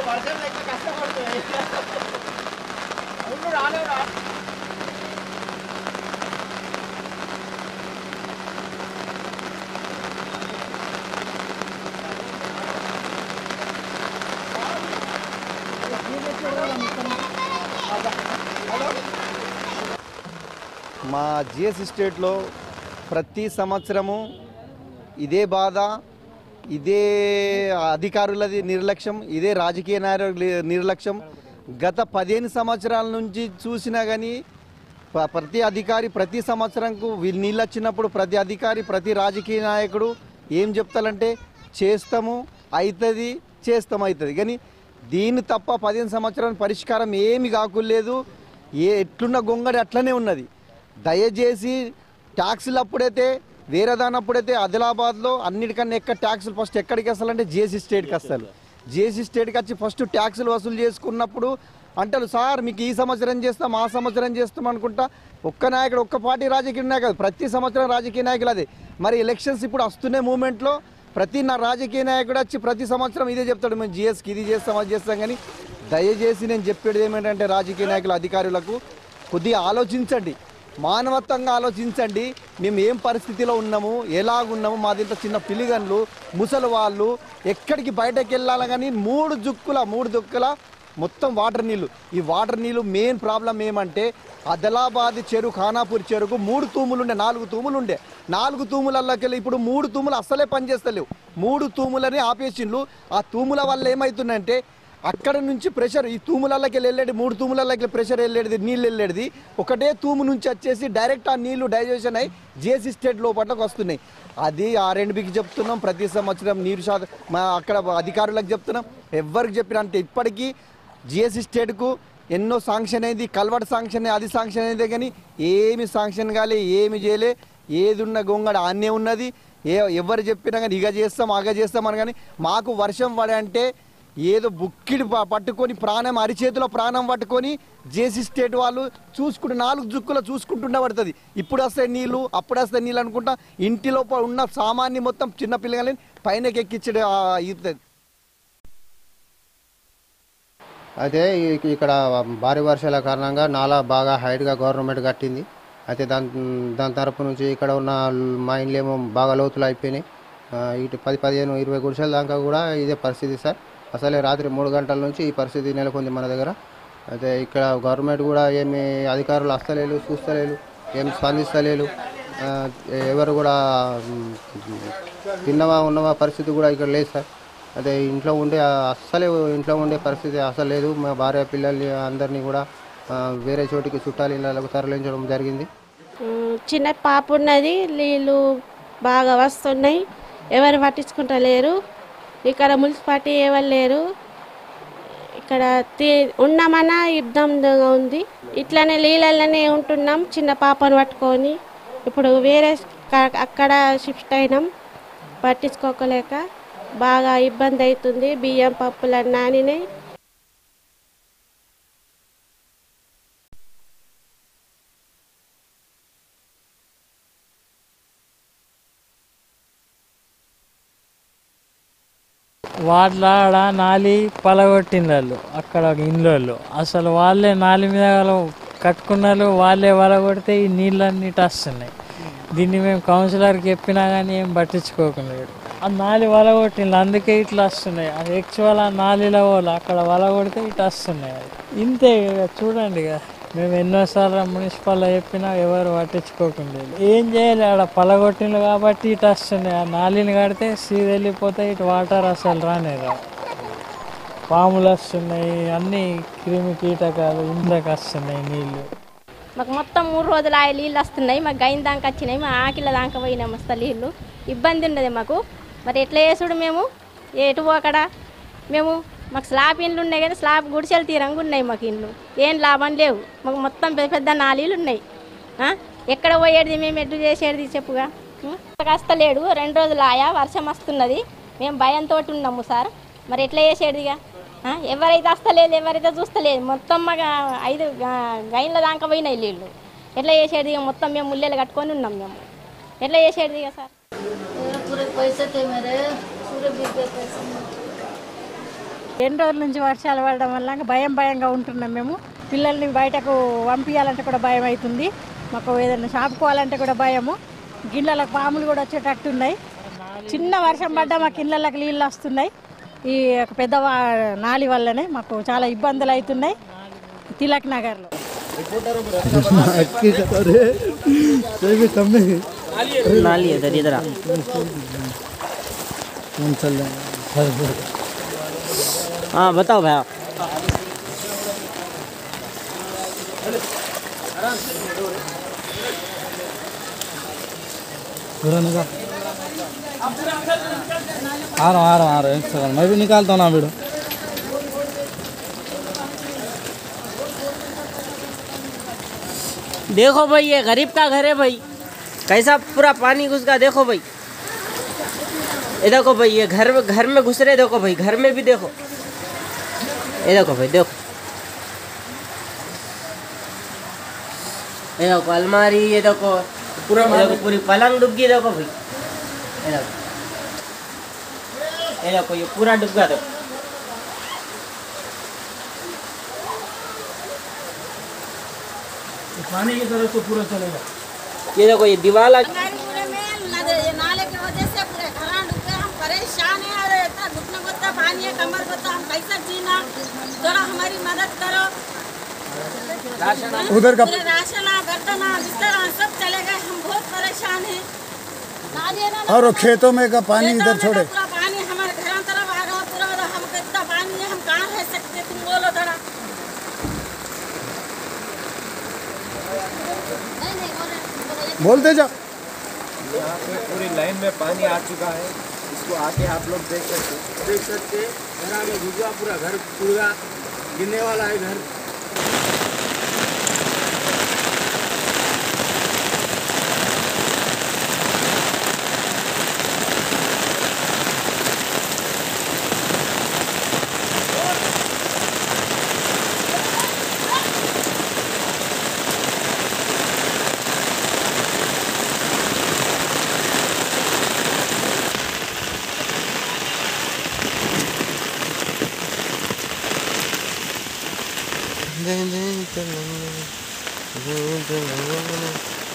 వర్షం లెక్క కష్టపడుతుంది అవును రాలేవు రా మా జిఎస్ స్టేట్లో ప్రతి సంవత్సరము ఇదే బాధ ఇదే అధికారులది నిర్లక్ష్యం ఇదే రాజకీయ నాయకుల నిర్లక్ష్యం గత పదిహేను సంవత్సరాల నుంచి చూసినా కానీ ప- ప్రతి అధికారి ప్రతి సంవత్సరంకు వీళ్ళు నీళ్ళు వచ్చినప్పుడు ప్రతి అధికారి ప్రతి రాజకీయ నాయకుడు ఏం చెప్తారంటే చేస్తాము అవుతుంది చేస్తాం అవుతుంది కానీ దీన్ని తప్ప పదిహేను సంవత్సరాల పరిష్కారం ఏమి కాకులేదు ఏ ఎట్లున్న గొంగడి అట్లనే ఉన్నది దయచేసి ట్యాక్సులు అప్పుడైతే వేరే దానప్పుడైతే ఆదిలాబాద్లో అన్నిటికన్నా ఎక్క ట్యాక్సులు ఫస్ట్ ఎక్కడికి వస్తాలంటే జేసీ స్టేట్కి వస్తారు జేసీ స్టేట్కి వచ్చి ఫస్ట్ ట్యాక్సులు వసూలు చేసుకున్నప్పుడు అంటారు సార్ మీకు ఈ సంవత్సరం చేస్తాం ఆ సంవత్సరం చేస్తాం అనుకుంటా ఒక్క నాయకుడు ఒక్క పార్టీ రాజకీయ నాయకుడు ప్రతి సంవత్సరం రాజకీయ నాయకులు అదే మరి ఎలక్షన్స్ ఇప్పుడు వస్తున్న మూమెంట్లో ప్రతి నా రాజకీయ నాయకుడు వచ్చి ప్రతి సంవత్సరం ఇదే చెప్తాడు మేము జిఎస్కి ఇది చేస్తాం అది చేస్తాం కానీ దయచేసి నేను చెప్పేది ఏమిటంటే రాజకీయ నాయకుల అధికారులకు కొద్దిగా ఆలోచించండి మానవత్వంగా ఆలోచించండి మేము ఏం పరిస్థితిలో ఉన్నాము ఎలాగున్నాము మా దీంట్లో చిన్న పిలిగన్లు ముసలి వాళ్ళు ఎక్కడికి బయటకు వెళ్ళాలి కానీ మూడు జుక్కుల మూడు దుక్కుల మొత్తం వాటర్ నీళ్ళు ఈ వాటర్ నీళ్ళు మెయిన్ ప్రాబ్లం ఏమంటే ఆదిలాబాద్ చెరువు ఖానాపూర్ చెరువుకు మూడు తూములు ఉండే నాలుగు తూములు ఉండే నాలుగు తూములలోకి వెళ్ళి ఇప్పుడు మూడు తూములు అస్సలే పనిచేస్తలేవు మూడు తూములని ఆపేసిండ్లు ఆ తూముల వల్ల ఏమవుతుందంటే అక్కడ నుంచి ప్రెషర్ ఈ తూములలోకి వెళ్ళేది మూడు తూములలోకి ప్రెషర్ వెళ్ళేది నీళ్ళు వెళ్ళేది ఒకటే తూము నుంచి వచ్చేసి డైరెక్ట్ ఆ నీళ్లు డైజెషన్ అయ్యి జేసీ స్టేట్ లోపట్లకు వస్తున్నాయి అది ఆర్ఎండ్బికి చెప్తున్నాం ప్రతి సంవత్సరం నీరు శాతం మా అక్కడ అధికారులకు చెప్తున్నాం ఎవరికి చెప్పిన అంటే ఇప్పటికీ జిఎస్సి స్టేట్కు ఎన్నో శాంక్షన్ అయింది కల్వర్ట్ శాంక్షన్ అది శాంక్షన్ అయిందే కానీ ఏమి శాంక్షన్ కాలే ఏమి చేయలే ఏది ఉన్న గొంగడ ఆన్నే ఉన్నది ఏ ఎవరు చెప్పినా కానీ ఇగ చేస్తాం అగ చేస్తాం అని కానీ మాకు వర్షం పడే అంటే ఏదో బుక్కిడి ప- పట్టుకొని ప్రాణం అరిచేతిలో ప్రాణం పట్టుకొని జేసీ స్టేట్ వాళ్ళు చూసుకుంటూ నాలుగు జుక్కులో చూసుకుంటుండే పడుతుంది ఇప్పుడు వస్తాయి నీళ్ళు అప్పుడు వస్తాయి నీళ్ళు అనుకుంటా ఇంటి లోపల ఉన్న సామాన్ని మొత్తం చిన్న పిల్లలని పైనకి ఎక్కించడం అవుతుంది అయితే ఈ- ఇక్కడ భారీ వర్షాల కారణంగా నాలా బాగా హైట్గా గవర్నమెంట్ కట్టింది అయితే దాని దాని తరపు నుంచి ఇక్కడ ఉన్న మా ఇండ్లు ఏమో బాగా లోతులు అయిపోయినాయి ఆ, ఇటు పది పదిహేను ఇరవై గుడిసెల దాకా కూడా ఇదే పరిస్థితి సార్ అసలే రాత్రి మూడు గంటల నుంచి ఈ పరిస్థితి నెలకొంది మన దగ్గర అయితే ఇక్కడ గవర్నమెంట్ కూడా ఏమి అధికారులు వస్తలేరు చూస్తలేరు ఏం స్పందిస్తలేరు ఆ, ఎవరు కూడా మ్, తిన్నవా ఉన్నవా పరిస్థితి కూడా ఇక్కడ లేదు సార్ అదే ఇంట్లో ఉండే అస్సలే ఇంట్లో ఉండే పరిస్థితి అసలు లేదు మా భార్య పిల్లల్ని అందరినీ కూడా ఆ, వేరే చోటికి చుట్టాలు ఇళ్ళకు తరలించడం జరిగింది ఉమ్, చిన్న పాప ఉన్నది నీళ్ళు బాగా వస్తున్నాయి ఎవరు పట్టించుకుంటలేరు ఇక్కడ మున్సిపాలిటీ ఎవరు లేరు ఇక్కడ తీ- ఉన్నామన్నా ఇబ్బందిగా ఉంది ఇట్లనే నీళ్ళలోనే ఉంటున్నాం చిన్న పాపను పట్టుకొని ఇప్పుడు వేరే క- అక్కడ షిఫ్ట్ అయినాం పట్టించుకోకలేక బాగా ఇబ్బంది అవుతుంది బియ్యం పప్పులు నానినాయి వాళ్ళ ఆడ నాలి పలగొట్టిండ్రు అక్కడ ఇండ్లు అసలు వాళ్ళే నాలి మీద కట్టుకున్నారు వాళ్ళే వలగొడితే ఈ నీళ్ళన్నీ ఇటు వస్తున్నాయి దీన్ని మేము కౌన్సిలర్కి చెప్పినా కానీ ఏం పట్టించుకోకుండా ఆ నాలి వలగొట్టిండ్రు అందుకే ఇట్లా వస్తున్నాయి అది యాక్చువల్ ఆ నాలిలో వాళ్ళు అక్కడ వలగొడితే ఇటు వస్తున్నాయి అది ఇంతే ఇక చూడండి ఇక మేము ఎన్నోసార్లు మున్సిపల్ చెప్పినా ఎవరు పట్టించుకోకుండా ఏం చేయాలి ఆడ పలగొట్టిండ్రు కాబట్టి ఇటు వస్తున్నాయి ఆ నాలిని కడితే సీద వెళ్ళిపోతే ఇటు వాటర్ అసలు రానే రావు పాములు వస్తున్నాయి అన్ని క్రిమి కీటకాలు ఇంట్లోకి వస్తున్నాయి నీళ్ళు మాకు మొత్తం మూడు రోజులు ఆ నీళ్ళు వస్తున్నాయి మాకు గైన్ దాకా వచ్చినాయి మా ఆకిల దాకా పోయినాయి మస్తు నీళ్ళు ఇబ్బంది ఉన్నది మాకు మరి ఎట్లా చేసుడు మేము ఎటు అక్కడ మేము మాకు స్లాబ్ ఇండ్లు ఉన్నాయి కదా స్లాబ్ గుడిసెలు తీరంగా ఉన్నాయి మాకు ఇండ్లు ఏం లాభం లేవు మాకు మొత్తం పెద్ద పెద్ద నాలీలు ఉన్నాయి ఆ? ఎక్కడ పోయేది మేము ఎటు చేసేది చెప్పుగా ఉం? వస్తలేడు రెండు రోజులు ఆయా వర్షం వస్తున్నది మేము భయంతో ఉన్నాము సార్ మరి ఎట్లా చేసేదిగా ఆ? ఎవరైతే వస్తలేదు ఎవరైతే చూస్తలేదు మొత్తం మాకు ఐదు గా- గైన్ల దాకా పోయినాయి నీళ్ళు ఎట్లా చేసేది ఇక మొత్తం మేము ముల్లెలు కట్టుకొని ఉన్నాం మేము ఎట్లా చేసేది ఇక సార్ पूरे पैसे थे मेरे पूरे बिक गए पैसे ఎన్ని రోజుల నుంచి వర్షాలు పడడం వల్ల భయం భయంగా ఉంటున్నాం మేము పిల్లల్ని బయటకు పంపించాలంటే కూడా భయం అవుతుంది మాకు ఏదైనా షాపుకోవాలంటే కూడా భయము గిన్నెలకు పాములు కూడా వచ్చేటట్టున్నాయి చిన్న వర్షం పడ్డా మాకు ఇళ్ళకి నీళ్ళు వస్తున్నాయి ఈ ఒక పెద్ద వా- నాలి వల్లనే మాకు చాలా ఇబ్బందులు అవుతున్నాయి తిలక్ నగర్లో नाली है इधर इधर आ। हाँ बताओ भैया आ रहा हूँ आ रहा हूँ आ रहा हूँ एक सेकंड मैं भी निकालता हूँ ना वीडियो देखो भाई ये गरीब का घर है भाई कैसा पूरा पानी घुस गया देखो भाई ये देखो भाई ये घर में घर में घुस रहे देखो भाई घर में भी देखो ये देखो भाई देखो ये देखो अलमारी ये देखो पूरा ये देखो पूरी पलंग डूब गई देखो भाई ये देखो ये देखो ये पूरा डूब गया देखो पानी की तरफ तो पूरा चलेगा ये देखो ये दीवार पूरे में नद- नाले की वजह से पूरे घरा डूब गए हम परेशान हैं और इतना दुखने को इतना पानी है कमर को तो हम कैसे जीना थोड़ा हमारी मदद करो उधर का पूरे राशन बर्तन बिस्तर सब चले गए हम बहुत परेशान हैं नाले ना और वो खेतों में का पानी खेतों इधर में छोड़े तो पूरा पानी हमारे घर तरफ आ रहा पूरा हमको इतना पानी है हम कहाँ रह सकते तुम बोलो थोड़ा बोलते जाओ यहाँ पे पूरी लाइन में पानी आ चुका है इसको आके आप लोग देख सकते देख सकते घर में घुसा पूरा घर पूरा गिरने वाला है घर दे दे